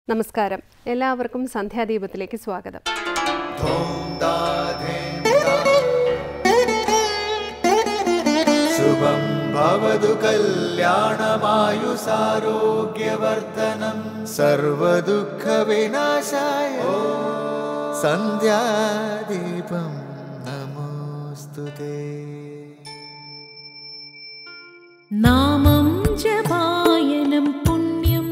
നമസ്കാരം എല്ലാവർക്കും സന്ധ്യാദീപത്തിലേക്ക് സ്വാഗതം ശുഭം ഭവതു കല്യാണമായുസാരോഗ്യവർദ്ധനം സർവദുഃഖവിനാശായ സന്ധ്യാദീപം നമോസ്തുതേ നാമം ജപായനം പുണ്യം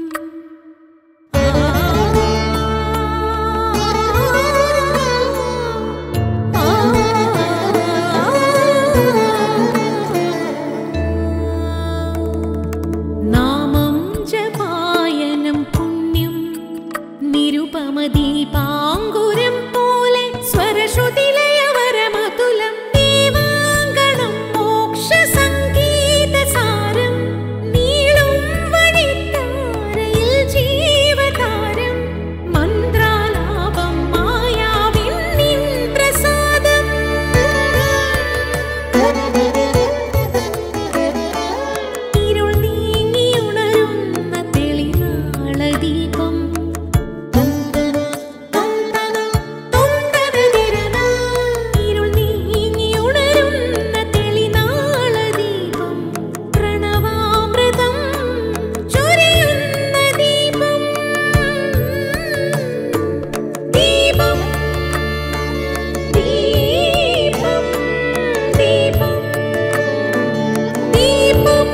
നാമം ജപായനം പുണ്യം നിരുപമദീപാങ്കുരം പോലെ സ്വരശ്രുതിലയവരമതുലം ദീവാങ്കണം മോക്ഷസംഗീതസാരം നീളും വഴിത്താരയിൽ ജീവതാരം മന്ത്രാലാപം മായാവിൻ നിൻ പ്രസാദം ഇരുൾ നീങ്ങിയുണരുന്ന തെളിനാളദീപം ഇരുൾ നീങ്ങിയുണരുന്ന തെളിനാളദീപം പ്രണവാമൃതം ചൊരിയുന്ന ദീപം ദീപം ദീപം ദീപം ദീപം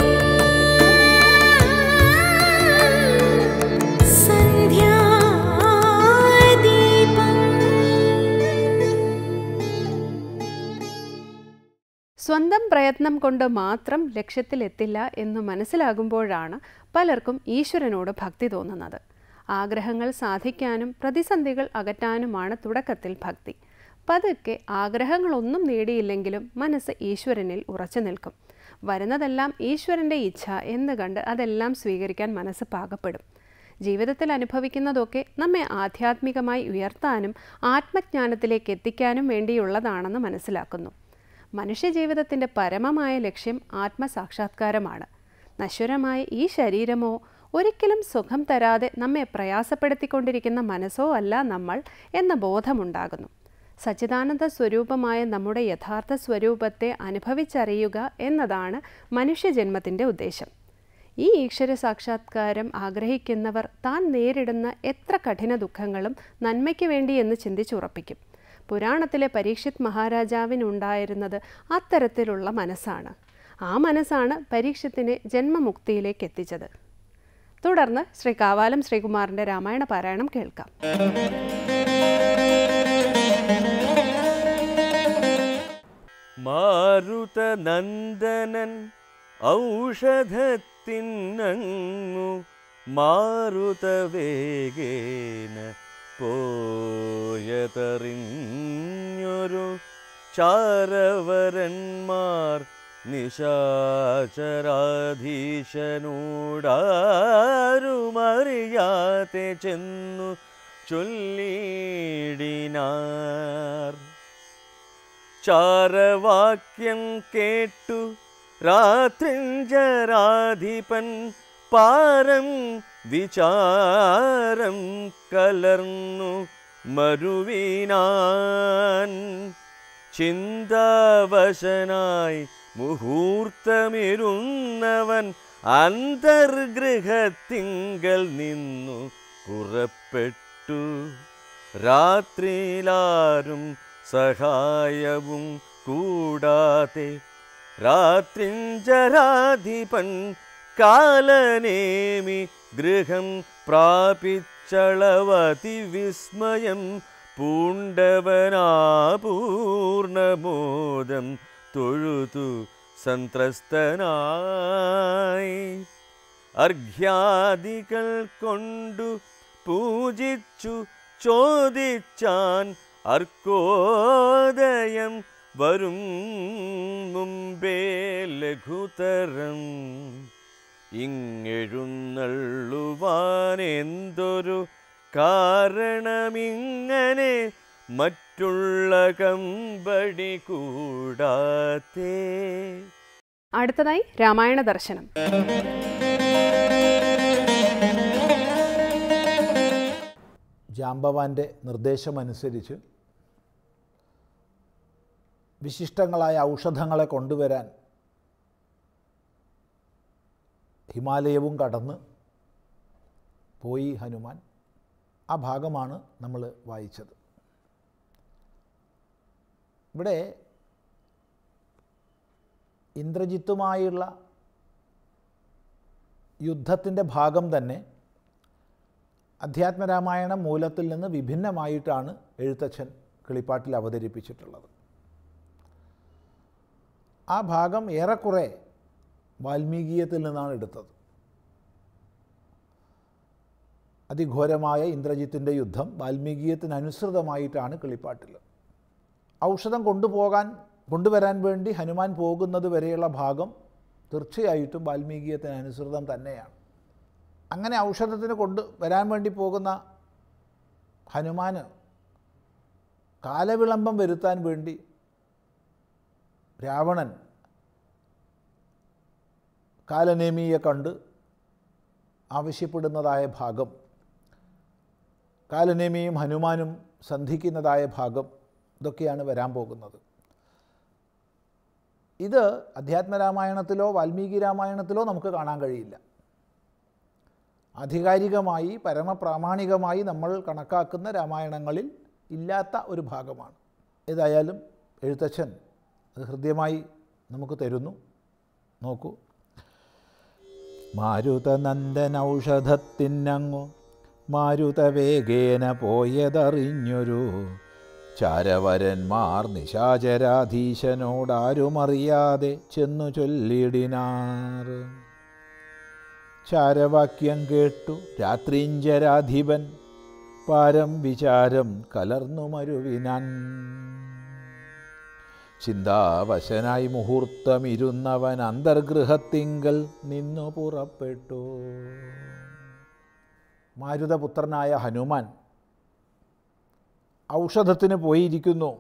സ്വന്തം പ്രയത്നം കൊണ്ട് മാത്രം ലക്ഷ്യത്തിലെത്തില്ല എന്ന് മനസ്സിലാകുമ്പോഴാണ് പലർക്കും ഈശ്വരനോട് ഭക്തി തോന്നുന്നത് ആഗ്രഹങ്ങൾ സാധിക്കാനും പ്രതിസന്ധികൾ അകറ്റാനുമാണ് തുടക്കത്തിൽ ഭക്തി പതുക്കെ ആഗ്രഹങ്ങളൊന്നും നേടിയില്ലെങ്കിലും മനസ്സ് ഈശ്വരനിൽ ഉറച്ചു നിൽക്കും വരുന്നതെല്ലാം ഈശ്വരൻ്റെ ഇച്ഛ എന്ന് കണ്ട് അതെല്ലാം സ്വീകരിക്കാൻ മനസ്സ് പാകപ്പെടും ജീവിതത്തിൽ അനുഭവിക്കുന്നതൊക്കെ നമ്മെ ആധ്യാത്മികമായി ഉയർത്താനും ആത്മജ്ഞാനത്തിലേക്ക് എത്തിക്കാനും വേണ്ടിയുള്ളതാണെന്ന് മനസ്സിലാക്കുന്നു മനുഷ്യജീവിതത്തിൻ്റെ പരമമായ ലക്ഷ്യം ആത്മസാക്ഷാത്കാരമാണ് നശ്വരമായ ഈ ശരീരമോ ഒരിക്കലും സുഖം തരാതെ നമ്മെ പ്രയാസപ്പെടുത്തിക്കൊണ്ടിരിക്കുന്ന മനസ്സോ അല്ല നമ്മൾ എന്ന ബോധമുണ്ടാകുന്നു സച്ചിദാനന്ദ സ്വരൂപമായ നമ്മുടെ യഥാർത്ഥ സ്വരൂപത്തെ അനുഭവിച്ചറിയുക എന്നതാണ് മനുഷ്യജന്മത്തിൻ്റെ ഉദ്ദേശം ഈ ഈശ്വര സാക്ഷാത്കാരം ആഗ്രഹിക്കുന്നവർ താൻ നേരിടുന്ന എത്ര കഠിന ദുഃഖങ്ങളും നന്മയ്ക്ക് വേണ്ടി എന്ന് ചിന്തിച്ചുറപ്പിക്കും പുരാണത്തിലെ പരീക്ഷിത് മഹാരാജാവിനുണ്ടായിരുന്നത് അത്തരത്തിലുള്ള മനസ്സാണ് ആ മനസ്സാണ് പരീക്ഷത്തിനെ ജന്മമുക്തിയിലേക്ക് എത്തിച്ചത് തുടർന്ന് ശ്രീ കാവാലം ശ്രീകുമാറിൻ്റെ രാമായണ പാരായണം കേൾക്കാം മാരുതനന്ദനൻ ഔഷധത്തിനങ്ങു മാരുതവേഗേന പോയതറിഞ്ഞൊരു ചാരവരന്മാർ നിശാചരാധീശനോടാരുമറിയാതെ ചെന്നു ചൊല്ലിടിനാർ ചാരവാക്യം കേട്ടു രാത്രിഞ്ചരാധിപൻ പാരം വിചാരം കലർന്നു മരുവിനാൻ ചിന്താവശനായി മുഹൂർത്തമിരുന്നവൻ അന്തർഗൃഹത്തിങ്കൽ നിന്നു പുറപ്പെട്ടു രാത്രിയിലാരും സഹായവും കൂടാതെ രാത്രിഞ്ചരാധിപൻ കാലനേമി ഗൃഹം പ്രാപിച്ചളവതി വിസ്മയം പൂണ്ടവനാപൂർണമോദം തൊഴുതു സന്ത്രസ്തനായി അർഘ്യാദികൾ കൊണ്ടു പൂജിച്ചു ചോദിച്ചാൻ അർക്കോദയം വരും മുമ്പേ ലഘുതരം ഇങ്ങെഴുന്നള്ളുവാൻ എന്തൊരു കാരണമിങ്ങനെ മറ്റുള്ള കമ്പടി കൂടാത്തേ അടുത്തതായി രാമായണ ദർശനം ജാമ്പവാൻ്റെ നിർദ്ദേശമനുസരിച്ച് വിശിഷ്ടങ്ങളായ ഔഷധങ്ങളെ കൊണ്ടുവരാൻ ഹിമാലയവും കടന്ന് പോയി ഹനുമാൻ ആ ഭാഗമാണ് നമ്മൾ വായിച്ചത് ഇവിടെ ഇന്ദ്രജിത്തുമായുള്ള യുദ്ധത്തിൻ്റെ ഭാഗം തന്നെ അധ്യാത്മരാമായണ മൂലത്തിൽ നിന്ന് വിഭിന്നമായിട്ടാണ് എഴുത്തച്ഛൻ കിളിപ്പാട്ടിൽ അവതരിപ്പിച്ചിട്ടുള്ളത് ആ ഭാഗം ഏറെക്കുറെ വാൽമീകീയത്തിൽ നിന്നാണ് എടുത്തത് അതിഘോരമായ ഇന്ദ്രജിത്തിൻ്റെ യുദ്ധം വാൽമീകീയത്തിനനുസൃതമായിട്ടാണ് കിളിപ്പാട്ടിൽ ഔഷധം കൊണ്ടുപോകാൻ കൊണ്ടുവരാൻ വേണ്ടി ഹനുമാൻ പോകുന്നത് വരെയുള്ള ഭാഗം തീർച്ചയായിട്ടും വാൽമീകീയത്തിന് അനുസൃതം തന്നെയാണ് അങ്ങനെ ഔഷധത്തിന് കൊണ്ട് വരാൻ വേണ്ടി പോകുന്ന ഹനുമാന് കാലവിളംബം വരുത്താൻ വേണ്ടി രാവണൻ കാലനേമിയെ കണ്ട് ആവശ്യപ്പെടുന്നതായ ഭാഗം കാലനേമിയും ഹനുമാനും സന്ധിക്കുന്നതായ ഭാഗം ഇതൊക്കെയാണ് വരാൻ പോകുന്നത് ഇത് അധ്യാത്മരാമായണത്തിലോ വാൽമീകി രാമായണത്തിലോ നമുക്ക് കാണാൻ കഴിയില്ല ആധികാരികമായി പരമപ്രാമാണികമായി നമ്മൾ കണക്കാക്കുന്ന രാമായണങ്ങളിൽ ഇല്ലാത്ത ഒരു ഭാഗമാണ് ഏതായാലും എഴുത്തച്ഛൻ അത് ഹൃദ്യമായി നമുക്ക് തരുന്നു നോക്കൂ മാരുതനന്ദനൗഷധത്തിനങ്ങു മാരുതവേഗേന പോയതറിഞ്ഞൊരു ചാരവരന്മാർ നിശാചരാധീശനോടാരുമറിയാതെ ചെന്നു ചൊല്ലിടിനാർ ചാരവാക്യം കേട്ടു രാത്രിഞ്ചരാധിപൻ പാരം വിചാരം കലർന്നു മരുവിനാൻ ചിന്താവശനായി മുഹൂർത്തമിരുന്നവൻ അന്തർഗൃഹത്തിങ്കൽ നിന്നു പുറപ്പെട്ടു മാരുതപുത്രനായ ഹനുമാൻ ഔഷധത്തിന് പോയിരിക്കുന്നു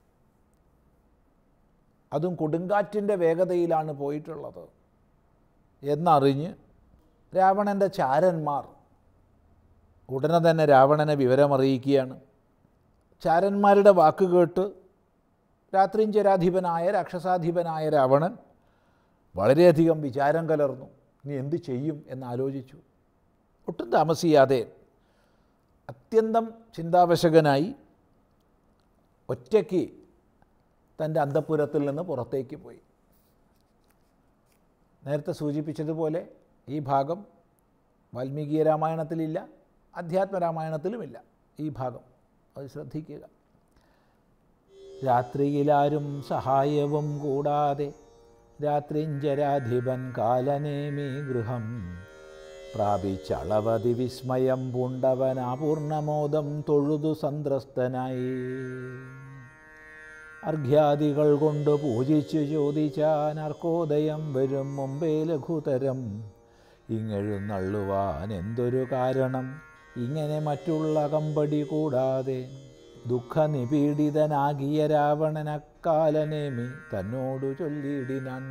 അതും കൊടുങ്കാറ്റിൻ്റെ വേഗതയിലാണ് പോയിട്ടുള്ളത് എന്നറിഞ്ഞ് രാവണൻ്റെ ചാരന്മാർ ഉടനെ തന്നെ രാവണനെ വിവരമറിയിക്കുകയാണ് ചാരന്മാരുടെ വാക്ക് കേട്ട് രാത്രിഞ്ചരാധിപനായ രാക്ഷസാധിപനായ രാവണൻ വളരെയധികം വിചാരം കലർന്നു നീ എന്ത് ചെയ്യും എന്നാലോചിച്ചു ഒട്ടും താമസിയാതെ അത്യന്തം ചിന്താവശകനായി ഒറ്റയ്ക്ക് തൻ്റെ അന്തഃപുരത്തിൽ നിന്ന് പുറത്തേക്ക് പോയി നേരത്തെ സൂചിപ്പിച്ചതുപോലെ ഈ ഭാഗം വാൽമീകി രാമായണത്തിലില്ല അധ്യാത്മരാമായണത്തിലുമില്ല ഈ ഭാഗം അത് ശ്രദ്ധിക്കുക രാത്രിയിലാരും സഹായവും കൂടാതെ രാത്രിഞ്ചരാധിപൻ കാലനേമി ഗൃഹം പ്രാപിച്ചളവതി വിസ്മയം പൂണ്ടവൻ അപൂർണമോദം തൊഴുതു സന്ത്രസ്തനായി അർഘ്യാദികൾ കൊണ്ട് പൂജിച്ചു ചോദിച്ചാൻ അർക്കോദയം വരും മുമ്പേ ലഘുതരം ഇങ്ങെഴുന്നള്ളുവാൻ എന്തൊരു കാരണം ഇങ്ങനെ മറ്റുള്ള കമ്പടി കൂടാതെ ദുഃഖനിപീഡിതനാകിയ രാവണനക്കാലനേമി തന്നോടു ചൊല്ലിയിടിനാൻ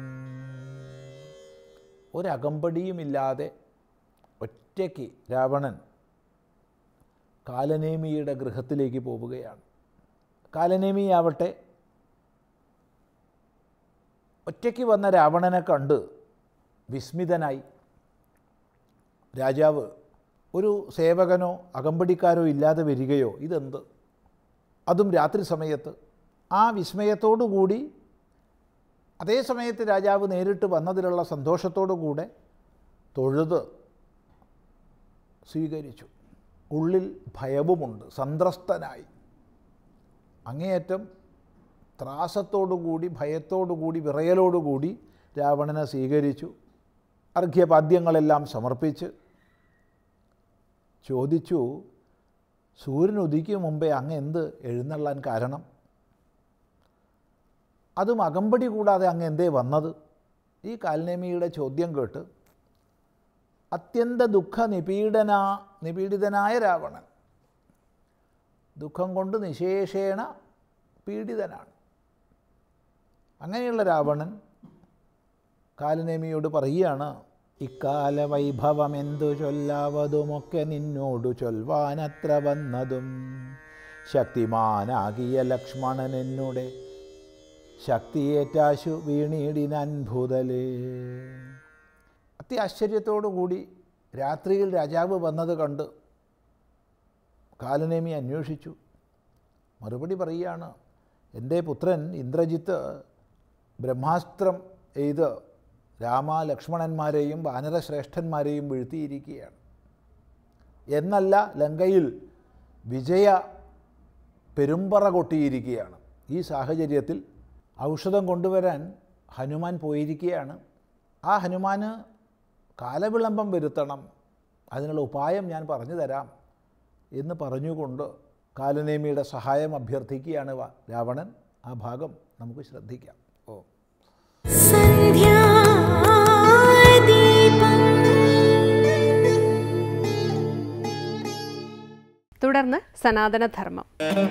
ഒരകമ്പടിയുമില്ലാതെ ഒറ്റയ്ക്ക് രാവണൻ കാലനേമിയുടെ ഗൃഹത്തിലേക്ക് പോവുകയാണ് കാലനേമിയാവട്ടെ ഒറ്റയ്ക്ക് വന്ന രാവണനെ കണ്ട് വിസ്മിതനായി രാജാവ് ഒരു സേവകനോ അകമ്പടിക്കാരോ ഇല്ലാതെ വരികയോ ഇതെന്ത് അതും രാത്രി സമയത്ത് ആ വിസ്മയത്തോടു കൂടി അതേ സമയത്ത് രാജാവ് നേരിട്ട് വന്നതിലുള്ള സന്തോഷത്തോടു കൂടെ തൊഴുത് സ്വീകരിച്ചു ഉള്ളിൽ ഭയവുമുണ്ട് സന്ത്രസ്തനായി അങ്ങേയറ്റം ത്രാസത്തോടുകൂടി ഭയത്തോടുകൂടി വിറയലോടുകൂടി രാവണനെ സ്വീകരിച്ചു അർഘ്യപാദ്യങ്ങളെല്ലാം സമർപ്പിച്ച് ചോദിച്ചു സൂര്യൻ ഉദിക്കും മുമ്പേ അങ്ങ് എന്ത് എഴുന്നള്ളാൻ കാരണം അതും അകമ്പടി കൂടാതെ അങ്ങ് എന്തേ വന്നത് ഈ കാൽനേമിയുടെ ചോദ്യം കേട്ട് അത്യന്ത ദുഃഖ നിപീഡന നിപീഡിതനായ രാവണൻ ദുഃഖം കൊണ്ട് നിശേഷേണ പീഡിതനാണ് അങ്ങനെയുള്ള രാവണൻ കാലനേമിയോട് പറയുകയാണ് ഇക്കാല വൈഭവമെന്തു ചൊല്ലാവതുമൊക്കെ നിന്നോടു ചൊൽവാനത്ര വന്നതും ശക്തിമാനാകിയ ലക്ഷ്മണൻ എന്നുടെ ശക്തിയേറ്റാശു വീണീടിനൻഭുതലേ അത്യാശ്ചര്യത്തോടു കൂടി രാത്രിയിൽ രാജാവ് വന്നത് കണ്ട് കാലനേമി അന്വേഷിച്ചു മറുപടി പറയുകയാണ് എൻ്റെ പുത്രൻ ഇന്ദ്രജിത്ത് ബ്രഹ്മാസ്ത്രം എയ്ത് രാമ ലക്ഷ്മണന്മാരെയും വാനരശ്രേഷ്ഠന്മാരെയും വീഴ്ത്തിയിരിക്കുകയാണ് എന്നല്ല ലങ്കയിൽ വിജയ പെരുമ്പറ കൊട്ടിയിരിക്കുകയാണ് ഈ സാഹചര്യത്തിൽ ഔഷധം കൊണ്ടുവരാൻ ഹനുമാൻ പോയിരിക്കുകയാണ് ആ ഹനുമാന് കാലവിളംബം വരുത്തണം അതിനുള്ള ഉപായം ഞാൻ പറഞ്ഞു തരാം എന്ന് പറഞ്ഞുകൊണ്ട് കാലനേമിയുടെ സഹായം അഭ്യർത്ഥിക്കുകയാണ് വ- രാവണൻ ആ ഭാഗം നമുക്ക് ശ്രദ്ധിക്കാം ഓ തുടർന്ന് സനാതനധർമ്മം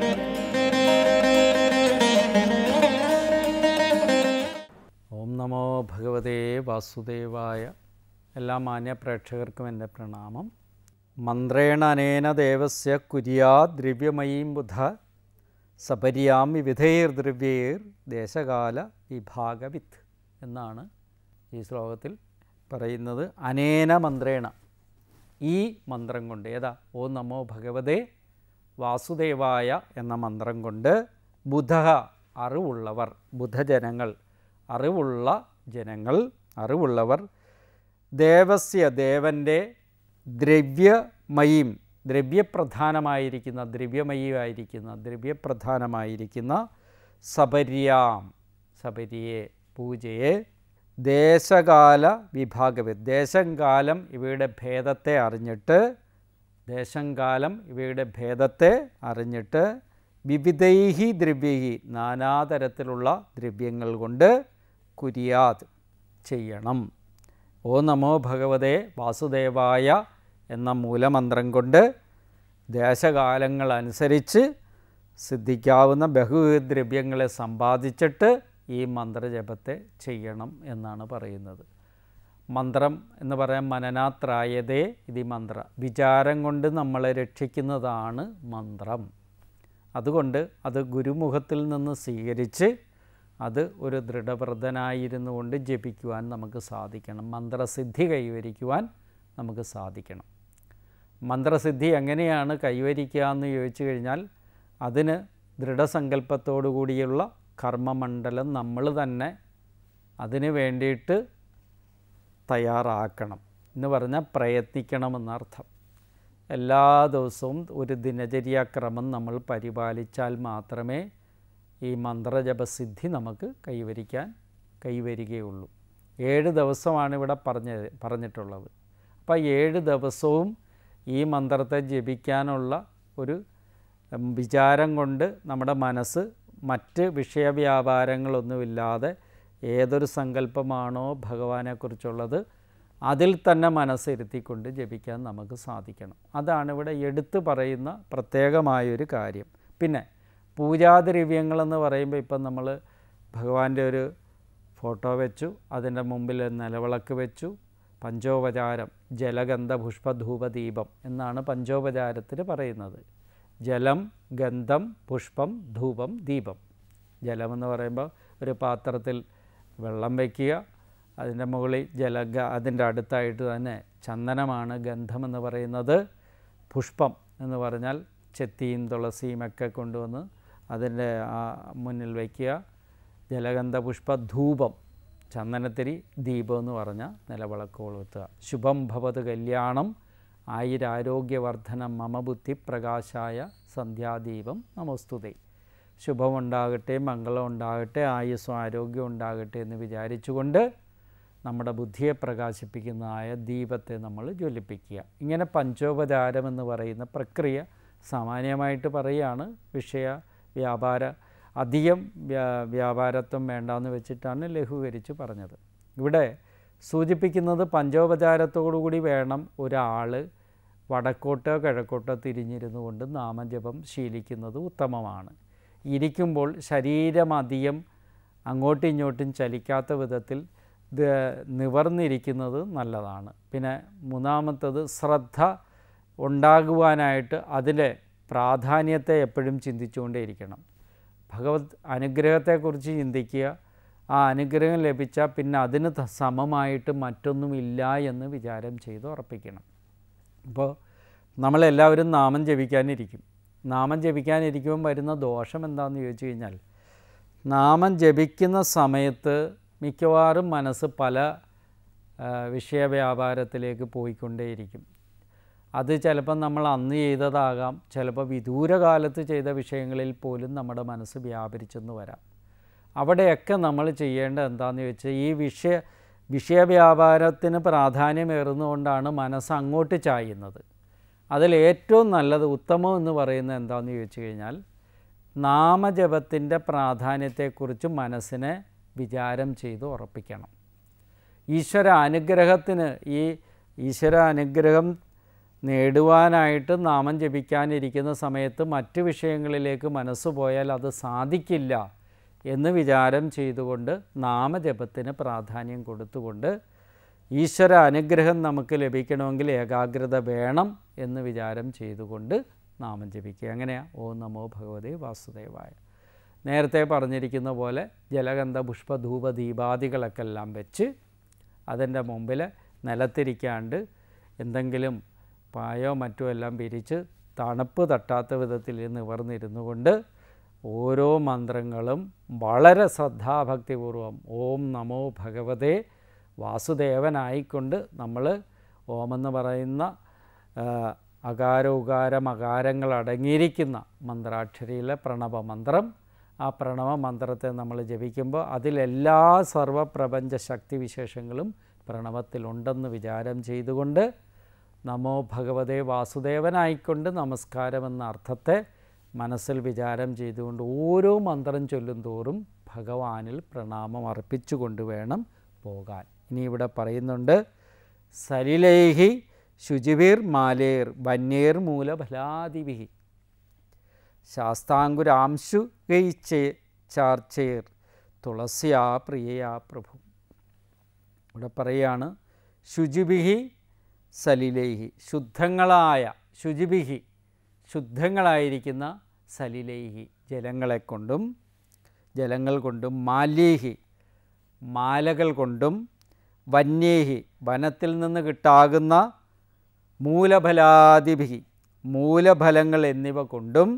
ഓം നമോ ഭഗവതേ വാസുദേവായ എല്ലാ മാന്യ പ്രേക്ഷകർക്കും എൻ്റെ പ്രണാമം മന്ത്രേണ അനേന ദേവസ്യ കുര്യാ ദ്രവ്യമയീം ബുധ സപര്യാം വിവിധൈർ ദ്രവ്യേർ ദേശകാല വിഭാഗവിത്ത് എന്നാണ് ഈ ശ്ലോകത്തിൽ പറയുന്നത് അനേന മന്ത്രേണ ഈ മന്ത്രം കൊണ്ട് ഏതാ ഓ നമോ ഭഗവതേ വാസുദേവായ എന്ന മന്ത്രം കൊണ്ട് ബുധ അറിവുള്ളവർ ബുധജനങ്ങൾ അറിവുള്ള ജനങ്ങൾ അറിവുള്ളവർ ദേവസ്യ ദേവൻ്റെ ദ്രവ്യമയീം ദ്രവ്യപ്രധാനമായിരിക്കുന്ന ദ്രവ്യമയിയായിരിക്കുന്ന ദ്രവ്യപ്രധാനമായിരിക്കുന്ന സബര്യാം സബരിയെ പൂജയെ ദേശകാല വിഭാഗവെ ദേശം കാലം ഇവയുടെ ഭേദത്തെ അറിഞ്ഞിട്ട് ദേശം കാലം ഇവയുടെ ഭേദത്തെ അറിഞ്ഞിട്ട് വിവിധൈഹി ദ്രവ്യഹി നാനാതരത്തിലുള്ള ദ്രവ്യങ്ങൾ കൊണ്ട് കുര്യാത് ചെയ്യണം ഓ നമോ ഭഗവതേ വാസുദേവായ എന്ന മൂലമന്ത്രം കൊണ്ട് ദേശകാലങ്ങൾ അനുസരിച്ച് സിദ്ധിക്കാവുന്ന ബഹുദ്രവ്യങ്ങളെ സമ്പാദിച്ചിട്ട് ഈ മന്ത്രജപത്തെ ചെയ്യണം എന്നാണ് പറയുന്നത് മന്ത്രം എന്ന് പറയാൻ മനനാത്രായതേ ഇത് മന്ത്ര വിചാരം കൊണ്ട് നമ്മളെ രക്ഷിക്കുന്നതാണ് മന്ത്രം അതുകൊണ്ട് അത് ഗുരുമുഖത്തിൽ നിന്ന് സ്വീകരിച്ച് അത് ഒരു ദൃഢവ്രതനായിരുന്നു കൊണ്ട് ജപിക്കുവാൻ നമുക്ക് സാധിക്കണം മന്ത്രസിദ്ധി കൈവരിക്കുവാൻ നമുക്ക് സാധിക്കണം മന്ത്രസിദ്ധി എങ്ങനെയാണ് കൈവരിക്കുക എന്ന് ചോദിച്ചു കഴിഞ്ഞാൽ അതിന് ദൃഢസങ്കല്പത്തോടു കൂടിയുള്ള കർമ്മമണ്ഡലം നമ്മൾ തന്നെ അതിന് വേണ്ടിയിട്ട് തയ്യാറാക്കണം എന്ന് പറഞ്ഞാൽ പ്രയത്നിക്കണമെന്നർത്ഥം എല്ലാ ദിവസവും ഒരു ദിനചര്യാക്രമം നമ്മൾ പരിപാലിച്ചാൽ മാത്രമേ ഈ മന്ത്രജപസിദ്ധി നമുക്ക് കൈവരിക്കാൻ കൈവരികയുള്ളൂ ഏഴ് ദിവസമാണ് ഇവിടെ പറഞ്ഞ പറഞ്ഞിട്ടുള്ളത് അപ്പോൾ ഏഴ് ദിവസവും ഈ മന്ത്രത്തെ ജപിക്കാനുള്ള ഒരു ഉം, വിചാരം കൊണ്ട് നമ്മുടെ മനസ്സ് മറ്റ് വിഷയവ്യാപാരങ്ങളൊന്നുമില്ലാതെ ഏതൊരു സങ്കല്പമാണോ ഭഗവാനെക്കുറിച്ചുള്ളത് അതിൽ തന്നെ മനസ്സിരുത്തിക്കൊണ്ട് ജപിക്കാൻ നമുക്ക് സാധിക്കണം അതാണ് ഇവിടെ എടുത്തു പറയുന്ന പ്രത്യേകമായൊരു കാര്യം പിന്നെ പൂജാദ്രവ്യങ്ങളെന്ന് പറയുമ്പോൾ ഇപ്പം നമ്മൾ ഭഗവാന്റെ ഒരു ഫോട്ടോ വെച്ചു അതിൻ്റെ മുമ്പിൽ നിലവിളക്ക് വെച്ചു പഞ്ചോപചാരം ജലഗന്ധ പുഷ്പധൂപ ദീപം എന്നാണ് പഞ്ചോപചാരത്തിൽ പറയുന്നത് ജലം ഗന്ധം പുഷ്പം ധൂപം ദീപം ജലമെന്ന് പറയുമ്പോൾ ഒരു പാത്രത്തിൽ വെള്ളം വയ്ക്കുക അതിൻ്റെ മുകളിൽ ജലഗ അതിൻ്റെ അടുത്തായിട്ട് തന്നെ ചന്ദനമാണ് ഗന്ധമെന്ന് പറയുന്നത് പുഷ്പം എന്ന് പറഞ്ഞാൽ ചെത്തിയും തുളസിയും ഒക്കെ കൊണ്ടുവന്ന് അതിൻ്റെ ആ മുന്നിൽ വയ്ക്കുക ജലഗന്ധ പുഷ്പ ധൂപം ചന്ദനത്തിരി ദീപം എന്ന് പറഞ്ഞ നിലവിളക്ക് കൊളുത്തുക ശുഭം ഭവത് കല്യാണം ആയിരാരോഗ്യവർദ്ധനം മമ ബുദ്ധി പ്രകാശായ സന്ധ്യാദീപം നമസ്തുതേ ശുഭമുണ്ടാകട്ടെ മംഗളം ഉണ്ടാകട്ടെ ആയുസ്സും ആരോഗ്യം ഉണ്ടാകട്ടെ എന്ന് വിചാരിച്ചുകൊണ്ട് നമ്മുടെ ബുദ്ധിയെ പ്രകാശിപ്പിക്കുന്നതായ ദീപത്തെ നമ്മൾ ജ്വലിപ്പിക്കുക ഇങ്ങനെ പഞ്ചോപചാരം എന്ന് പറയുന്ന പ്രക്രിയ സാമാന്യമായിട്ട് പറയുകയാണ് വിഷയ വ്യാപാര അധികം വ്യാ- വ്യാപാരത്വം വേണ്ടാന്ന് വെച്ചിട്ടാണ് ലഘൂകരിച്ച് പറഞ്ഞത് ഇവിടെ സൂചിപ്പിക്കുന്നത് പഞ്ചോപചാരത്തോടുകൂടി വേണം ഒരാൾ വടക്കോട്ടോ കിഴക്കോട്ടോ തിരിഞ്ഞിരുന്നു കൊണ്ട് നാമജപം ശീലിക്കുന്നത് ഉത്തമമാണ് ഇരിക്കുമ്പോൾ ശരീരം അധികം അങ്ങോട്ടും ഇങ്ങോട്ടും ചലിക്കാത്ത വിധത്തിൽ ഇത് നിവർന്നിരിക്കുന്നത് നല്ലതാണ് പിന്നെ മൂന്നാമത്തത് ശ്രദ്ധ ഉണ്ടാകുവാനായിട്ട് അതിലെ പ്രാധാന്യത്തെ എപ്പോഴും ചിന്തിച്ചുകൊണ്ടേയിരിക്കണം ഭഗവത് അനുഗ്രഹത്തെക്കുറിച്ച് ചിന്തിക്കുക ആ അനുഗ്രഹം ലഭിച്ചാൽ പിന്നെ അതിന് ത- സമമായിട്ട് മറ്റൊന്നുമില്ല എന്ന് വിചാരം ചെയ്ത് ഉറപ്പിക്കണം അപ്പോൾ നമ്മളെല്ലാവരും നാമം ജപിക്കാനിരിക്കും നാമം ജപിക്കാനിരിക്കുമ്പോൾ വരുന്ന ദോഷം എന്താണെന്ന് ചോദിച്ചു കഴിഞ്ഞാൽ നാമം ജപിക്കുന്ന സമയത്ത് മിക്കവാറും മനസ്സ് പല ആ, വിഷയവ്യാപാരത്തിലേക്ക് പോയിക്കൊണ്ടേയിരിക്കും അത് ചിലപ്പം നമ്മൾ അന്ന് ചെയ്തതാകാം ചിലപ്പോൾ വിദൂരകാലത്ത് ചെയ്ത വിഷയങ്ങളിൽ പോലും നമ്മുടെ മനസ്സ് വ്യാപരിച്ചെന്ന് വരാം അവിടെയൊക്കെ നമ്മൾ ചെയ്യേണ്ടത് എന്താണെന്ന് വെച്ചാൽ ഈ വിഷയ വിഷയവ്യാപാരത്തിന് പ്രാധാന്യമേറുന്നതുകൊണ്ടാണ് മനസ്സ് അങ്ങോട്ട് ചായുന്നത് അതിൽ ഏറ്റവും നല്ലത് ഉത്തമം എന്ന് പറയുന്നത് എന്താണെന്ന് ചോദിച്ചു കഴിഞ്ഞാൽ നാമജപത്തിൻ്റെ പ്രാധാന്യത്തെക്കുറിച്ച് മനസ്സിനെ വിചാരം ചെയ്ത് ഉറപ്പിക്കണം ഈശ്വര അനുഗ്രഹത്തിന് ഈ ഈശ്വര അനുഗ്രഹം നേടുവാനായിട്ട് നാമം ജപിക്കാനിരിക്കുന്ന സമയത്ത് മറ്റ് വിഷയങ്ങളിലേക്ക് മനസ്സ് പോയാൽ അത് സാധിക്കില്ല എന്ന് വിചാരം ചെയ്തുകൊണ്ട് നാമജപത്തിന് പ്രാധാന്യം കൊടുത്തുകൊണ്ട് ഈശ്വര അനുഗ്രഹം നമുക്ക് ലഭിക്കണമെങ്കിൽ ഏകാഗ്രത വേണം എന്ന് വിചാരം ചെയ്തുകൊണ്ട് നാമം ജപിക്കുക എങ്ങനെയാ ഓം നമോ ഭഗവതേ വാസുദേവായ നേരത്തെ പറഞ്ഞിരിക്കുന്ന പോലെ ജലഗന്ധ പുഷ്പ ധൂപ ദീപാദികളൊക്കെ എല്ലാം വെച്ച് അതിൻ്റെ മുമ്പിൽ നിലത്തിരിക്കാണ്ട് എന്തെങ്കിലും പായോ മറ്റോ എല്ലാം പിരിച്ച് തണുപ്പ് തട്ടാത്ത വിധത്തിൽ നിവർന്നിരുന്നു കൊണ്ട് ഓരോ മന്ത്രങ്ങളും വളരെ ശ്രദ്ധാഭക്തിപൂർവം ഓം നമോ ഭഗവതേ വാസുദേവനായിക്കൊണ്ട് നമ്മൾ ഓമെന്ന് പറയുന്ന ആ, അകാര ഉകാര മകാരങ്ങൾ അടങ്ങിയിരിക്കുന്ന മന്ത്രാക്ഷരിയിലെ പ്രണവ മന്ത്രം ആ പ്രണവ മന്ത്രത്തെ നമ്മൾ ജപിക്കുമ്പോൾ അതിലെല്ലാ സർവപ്രപഞ്ച ശക്തിവിശേഷങ്ങളും പ്രണവത്തിലുണ്ടെന്ന് വിചാരം ചെയ്തുകൊണ്ട് നമോ ഭഗവതേ വാസുദേവനായിക്കൊണ്ട് നമസ്കാരം എന്ന അർത്ഥത്തെ മനസ്സിൽ വിചാരം ചെയ്തുകൊണ്ട് ഓരോ മന്ത്രം ചൊല്ലും തോറും ഭഗവാനിൽ പ്രണാമം അർപ്പിച്ചുകൊണ്ട് വേണം പോകാൻ ഇനി ഇവിടെ പറയുന്നുണ്ട് സലിലൈഹി ശുചിവീർ മാലേർ വന്യേർ മൂലഫലാദിവിഹി ശാസ്താങ്കുരാംശു ഗയിച്ചേ ചാർച്ചേർ തുളസിയാ പ്രിയയാ പ്രഭു ഇവിടെ പറയാണ് ശുചിഭിഹി സലിലൈഹി ശുദ്ധങ്ങളായ ശുചിഭിഹി ശുദ്ധങ്ങളായിരിക്കുന്ന സലിലൈഹി ജലങ്ങളെ കൊണ്ടും ജലങ്ങൾ കൊണ്ടും മാല്യേഹി മാലകൾ കൊണ്ടും വന്യേഹി വനത്തിൽ നിന്ന് കിട്ടാകുന്ന മൂലഫലാദിഭി മൂലഫലങ്ങൾ എന്നിവ കൊണ്ടും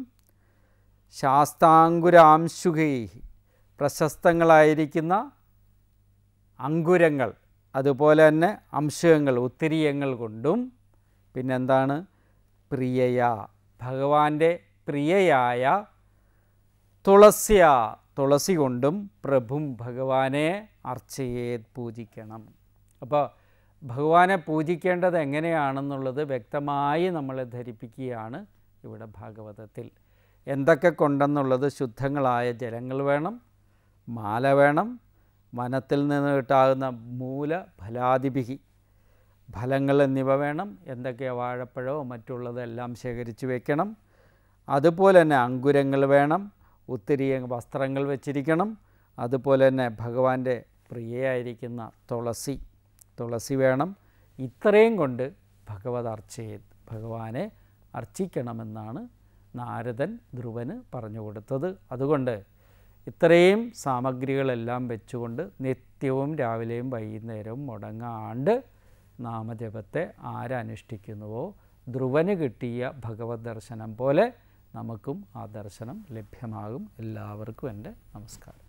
ശാസ്താങ്കുരാംശുകൈഹി പ്രശസ്തങ്ങളായിരിക്കുന്ന അങ്കുരങ്ങൾ അതുപോലെ തന്നെ അംശങ്ങൾ ഉത്തിരിയങ്ങൾ കൊണ്ടും പിന്നെന്താണ് പ്രിയയ ഭഗവാന്റെ പ്രിയയായ തുളസ്യ തുളസി കൊണ്ടും പ്രഭും ഭഗവാനെ അർച്ചയേത് പൂജിക്കണം അപ്പോൾ ഭഗവാനെ പൂജിക്കേണ്ടത് എങ്ങനെയാണെന്നുള്ളത് വ്യക്തമായി നമ്മളെ ധരിപ്പിക്കുകയാണ് ഇവിടെ ഭാഗവതത്തിൽ എന്തൊക്കെ കൊണ്ടെന്നുള്ളത് ശുദ്ധങ്ങളായ ജലങ്ങൾ വേണം മാല വേണം വനത്തിൽ നിന്ന് കിട്ടാകുന്ന മൂല ഫലാദിപിഹി ഫലങ്ങൾ എന്നിവ വേണം എന്തൊക്കെ വാഴപ്പഴമോ മറ്റുള്ളതെല്ലാം ശേഖരിച്ച് വെക്കണം അതുപോലെ തന്നെ അങ്കുരങ്ങൾ വേണം ഒത്തിരി വസ്ത്രങ്ങൾ വെച്ചിരിക്കണം അതുപോലെ തന്നെ ഭഗവാന്റെ പ്രിയയായിരിക്കുന്ന തുളസി തുളസി വേണം ഇത്രയും കൊണ്ട് ഭഗവത് അർച്ചയെ ഭഗവാനെ അർച്ചിക്കണമെന്നാണ് നാരദൻ ധ്രുവന് പറഞ്ഞു കൊടുത്തത് അതുകൊണ്ട് ഇത്രയും സാമഗ്രികളെല്ലാം വെച്ചുകൊണ്ട് നിത്യവും രാവിലെയും വൈകുന്നേരവും മുടങ്ങാണ്ട് നാമജപത്തെ ആരനുഷ്ഠിക്കുന്നുവോ ധ്രുവന് കിട്ടിയ ഭഗവത് ദർശനം പോലെ നമുക്കും ആ ദർശനം ലഭ്യമാകും എല്ലാവർക്കും എൻ്റെ നമസ്കാരം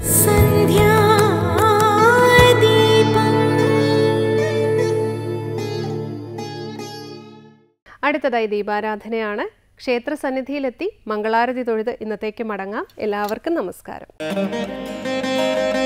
അടുത്തതായി ദീപാരാധനയാണ് ക്ഷേത്രസന്നിധിയിലെത്തി മംഗളാരതി തൊഴുത് ഇന്നത്തേക്ക് മടങ്ങാം എല്ലാവർക്കും നമസ്കാരം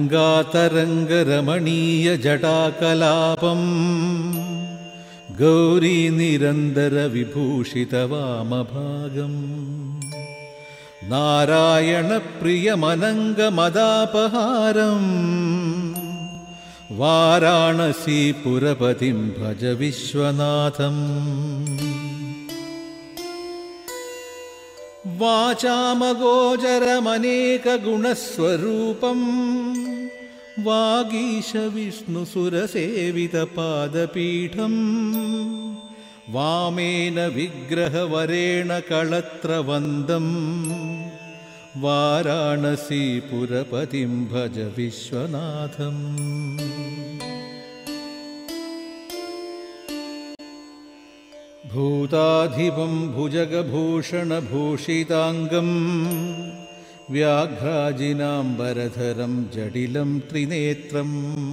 ഗാതരംഗരമണീയജടാകലാപം ഗൗരീനിരന്തരവിഭൂഷിതവാമഭാഗം നാരായണപ്രിയമനങ്കമദാപഹാരം വാരാണസീപുരപതിം ഭജ വിശ്വനാഥം വാചാമഗോചരമനേകഗുണസ്വരൂപം വാഗീശവിഷ്ണുസുരസേവിതപാദപീഠം വാമേന വിഗ്രഹവരേണ കളത്രവन्दं വാരാണസീപുരപതിം ഭജ വിശ്വനാഥം ഭൂതാധിപം ഭുജഗഭൂഷണഭൂഷിതാംഗം വ്യാഘ്രാജിനാംബരധരം ജടിലം ത്രിനേത്രം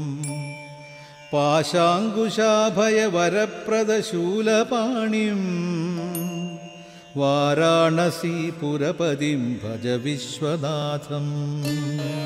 പാശാങ്കുശാഭയവരപ്രദശൂലപാണിം വാരാണസീപുരപതിം ഭജ വിശ്വനാഥം